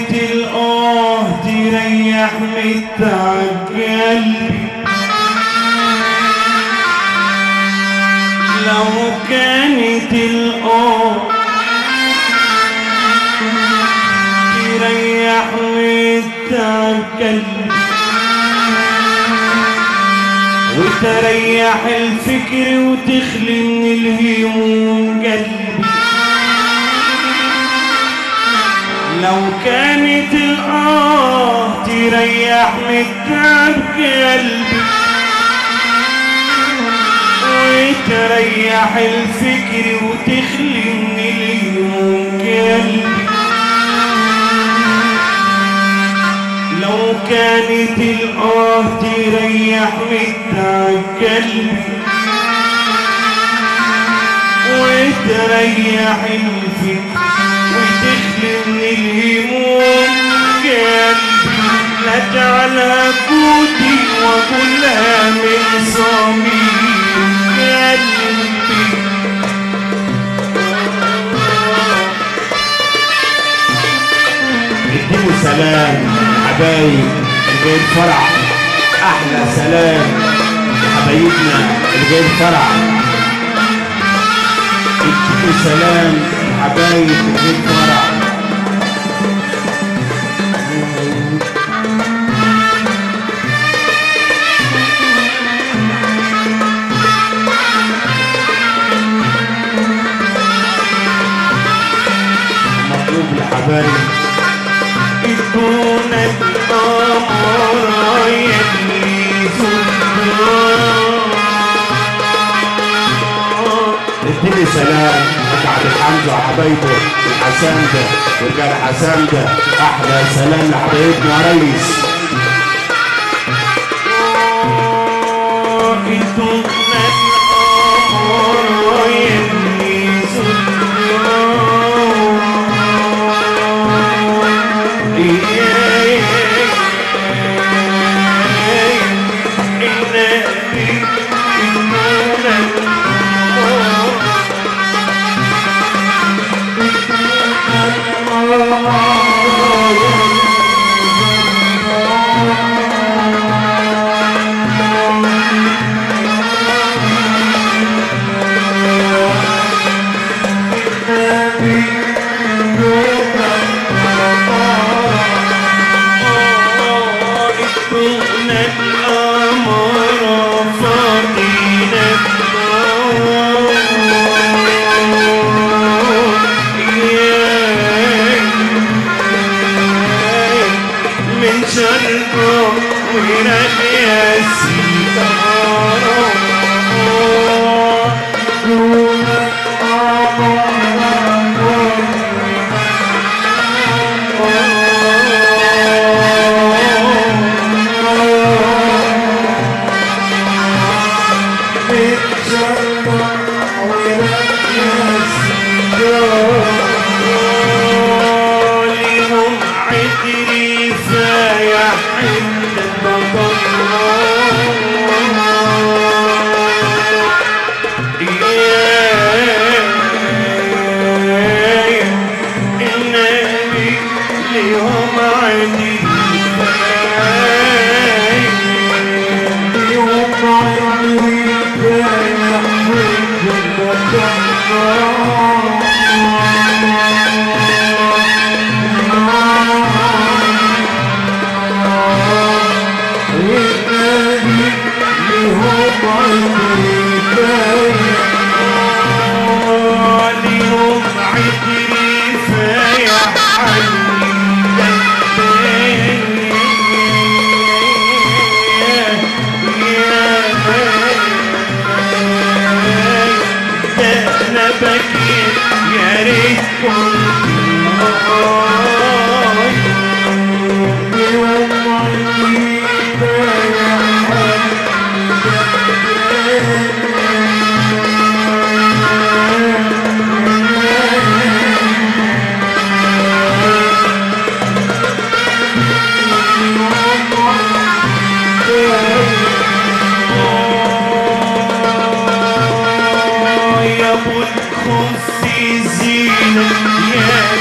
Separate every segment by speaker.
Speaker 1: كانت الآه تريح متعب قلبي لو كانت الآه تريح متعب قلبي وتريح الفكر وتخلي من الهموم قلبي لو كانت الآه تريح متعب قلبي وتريح الفكر وتخلي من الهموم قلبي لو كانت الآه تريح متعب قلبي وتريح الفكر وتخلي من الهموم قلبي لجعلها قوتي وكلها من صميم قلبي اديني سلام حبايب الجايين فرح احلى سلام لحبايبنا الجايين فرح اديني سلام حبايب الجايين فرح مطلوب لحبايب يكون الأمر يلي اديني سلام بعد حمزة وحبايبه الحسام ده ورجال حسام ده احلى سلام لحبايبنا يا ريس يكون الأمر يلي يكون الأمر فضيلة من شرقه ويرك يا لهم عدري فيا حد النبي لهم عدري لهم عدري فيا لهم عدري فيا انا بكيت يا ريت كنت يا ابو الخف زينة يا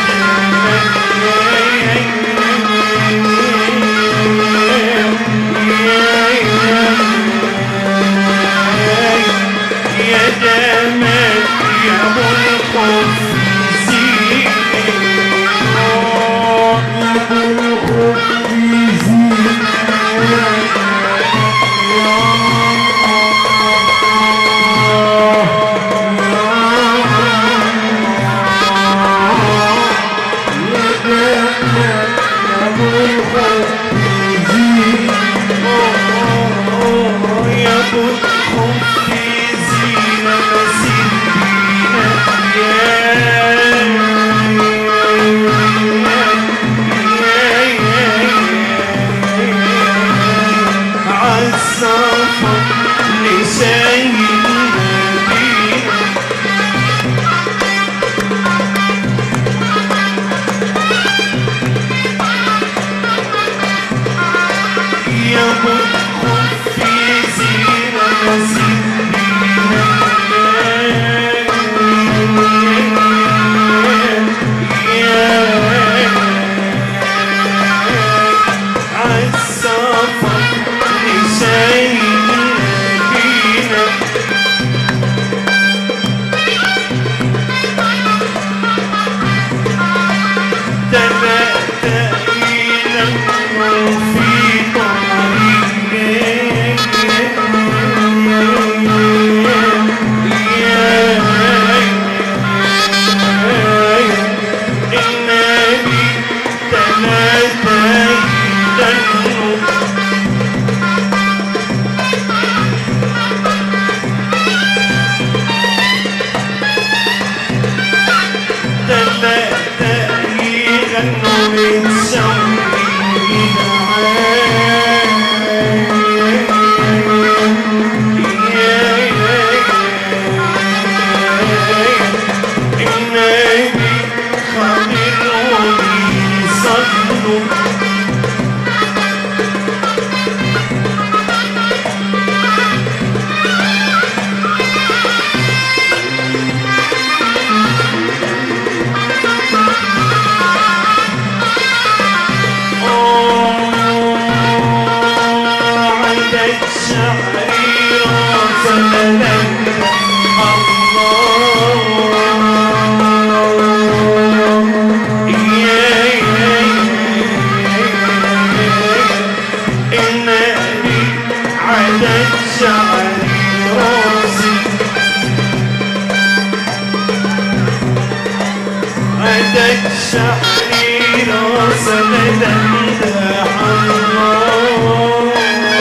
Speaker 2: شعري راسا دندح الله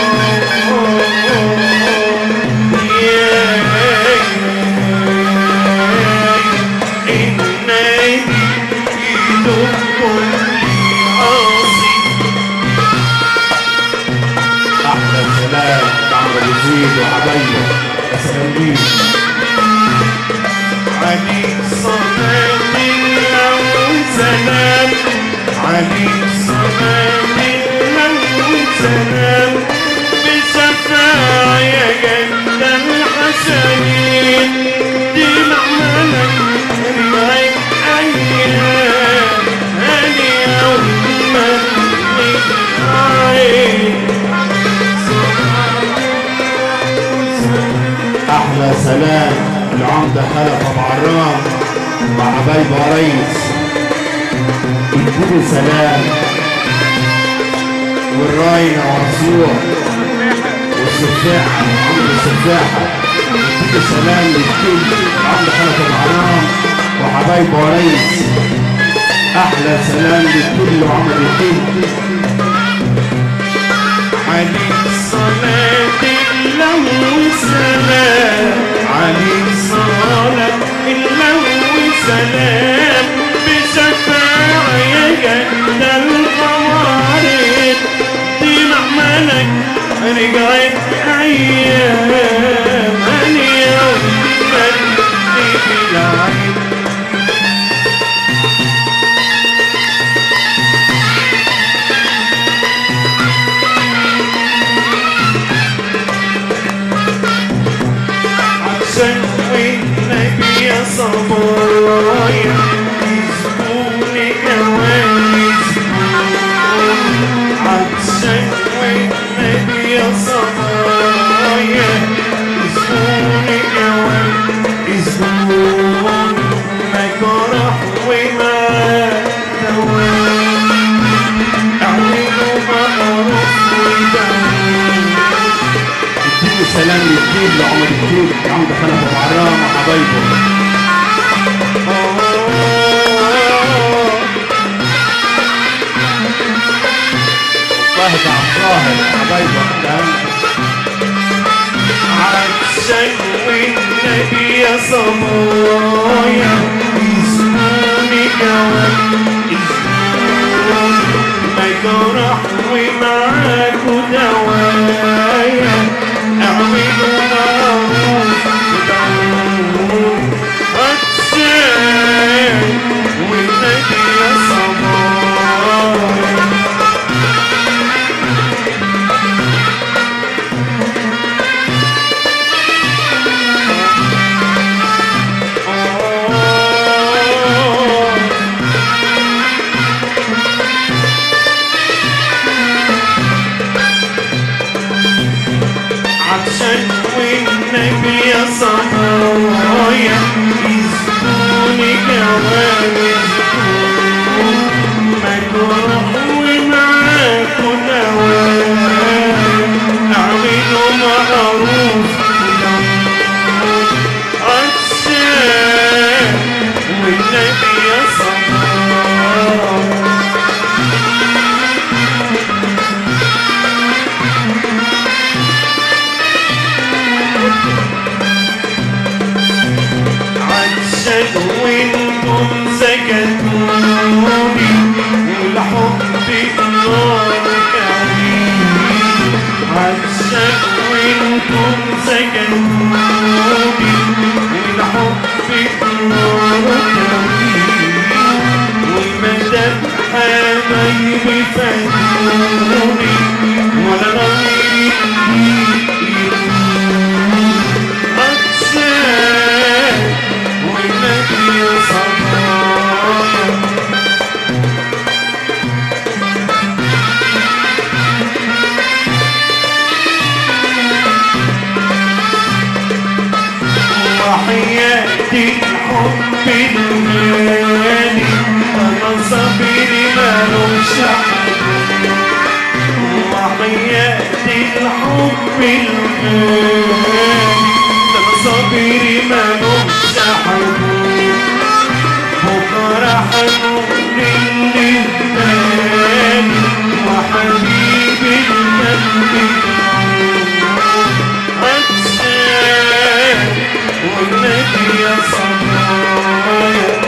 Speaker 2: إنني يدق عاصي
Speaker 1: احلى سلام عمرو ابو زيد وحبايبه يا سلام ليك
Speaker 2: علي صلاة الله وسلام علي صلاة الله وسلام بشفاعة جد الحسنين دي معملك رواية أيام هاني يوم العين
Speaker 1: احلى سلام العمده خلف ابو عرام وحبايبه يا ريس اديني سلام والراينه وعصيوع والسفاحه عمرو السفاحه اديني سلام للكل العمده خلف ابو عرام وحبايبه يا ريس احلى سلام للكل وعمرو الكل
Speaker 2: عليك صلاة الله وسلام عليك صلاة الله وسلام بشفاعة يا جد القوارب دي معملك رجعت أيام اليوم ملي بالعين عشان والنبي يا صبايا يسكوني جواز عشان والنبي يا صبايا يسكوني جواز يسكوني ما جرح وما دوام اعملوا معروف ودوام
Speaker 1: اديني سلام للكيل لعمر الكيل العمده خلف ابو عرام وحبايبه طاهر عبد الطاهر حبايبه
Speaker 2: عشان والنبي يا صبايا يسموني جواب يسموني ما جرح ومعاكوا دوايا اعملوا معروف ودعوه عشان والنبي يا صبايا عشان والنبي يا صبايا يسكوني جواب يسكون ما جرح ومعاكوا نوايا اعملوا معروف عشان والنبي يا صبايا عشان وانتم سكتوني والحب عيوني والحب نار طويل ومدام حبايبي فاتوني ولا غيري عطشان والنبي يا صبايا وحياتي الحب الغالي انا صبري مالوش حد وحياتي الحب الغالي انا صبري مالوش حد بكره حنقول اللي تاني وحبيبي القلب عطشان والنبي يا صبايا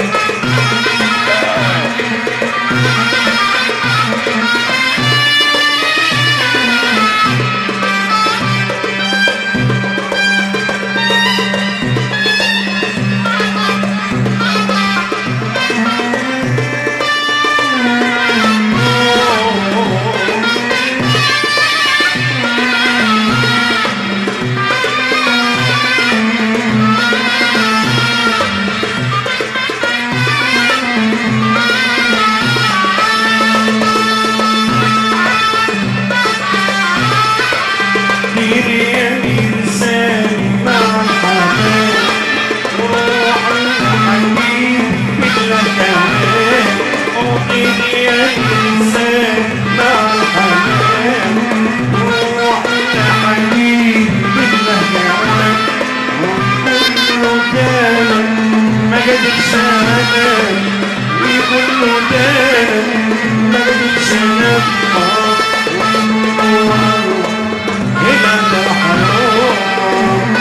Speaker 2: دير يا إنسان مع الحنان وروح الحبيب بلا كمان ودير يا إنسان مع الحنان وروح الحبيب بلا كمان وكله كان ما قدرش أنام وكله كان ما قدرش أنام هنا الحرام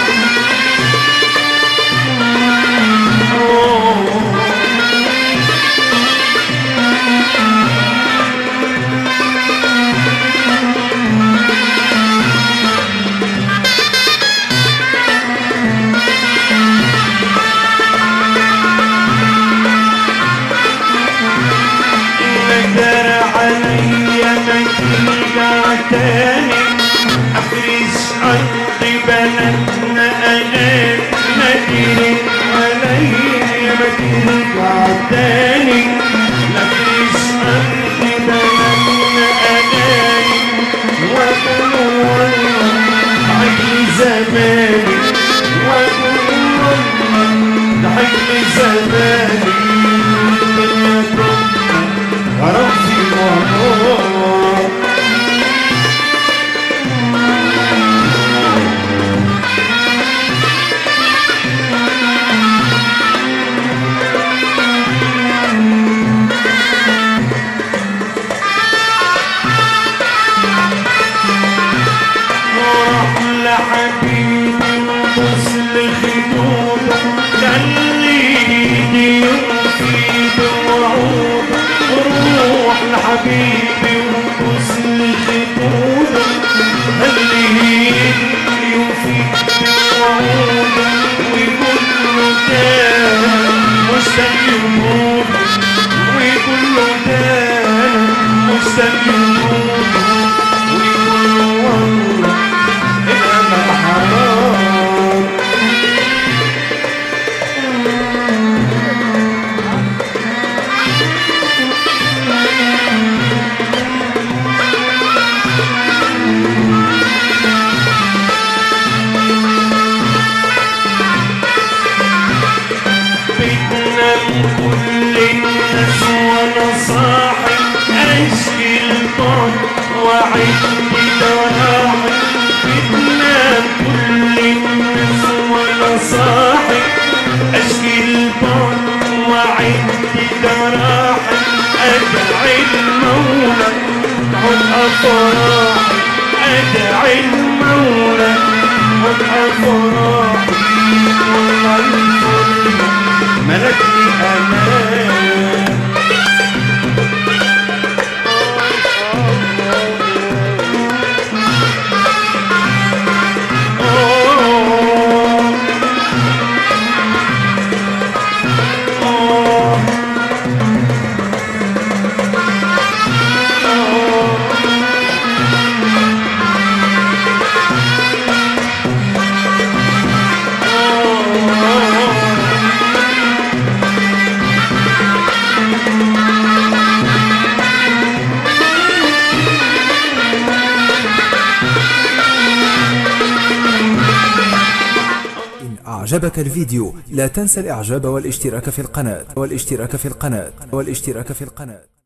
Speaker 2: نقدر عليا ما ترجع تاني افرش ارض بلدنا انا ما ترجع عليا ما ترجع تاني افرش ارض بلدنا انا واقول والله عيد زماني واقول والله عيد زماني الدنيا تبقى وربي وراء وراح لحبيبي وبص لخدوده خليني يوفي بوعوده روح لحبيبي وبص لخدوده خليني يوفي بوعوده ويقول له تاني مشتاق يموت ويقول له تاني مشتاق يموت ويقول له والله الأمل حرام بتنام كل الناس وانا صاحي اشكي البعد وعد دراعي بتنام كل الناس وانا صاحي اشكي البعد وعد دراعي ادعي المولى حب افراحي ادعي المولى حب افراحي والله الفل ملكني امان
Speaker 3: أعجبك الفيديو لا تنسى الإعجاب والاشتراك في القناة والاشتراك في القناة والاشتراك في القناة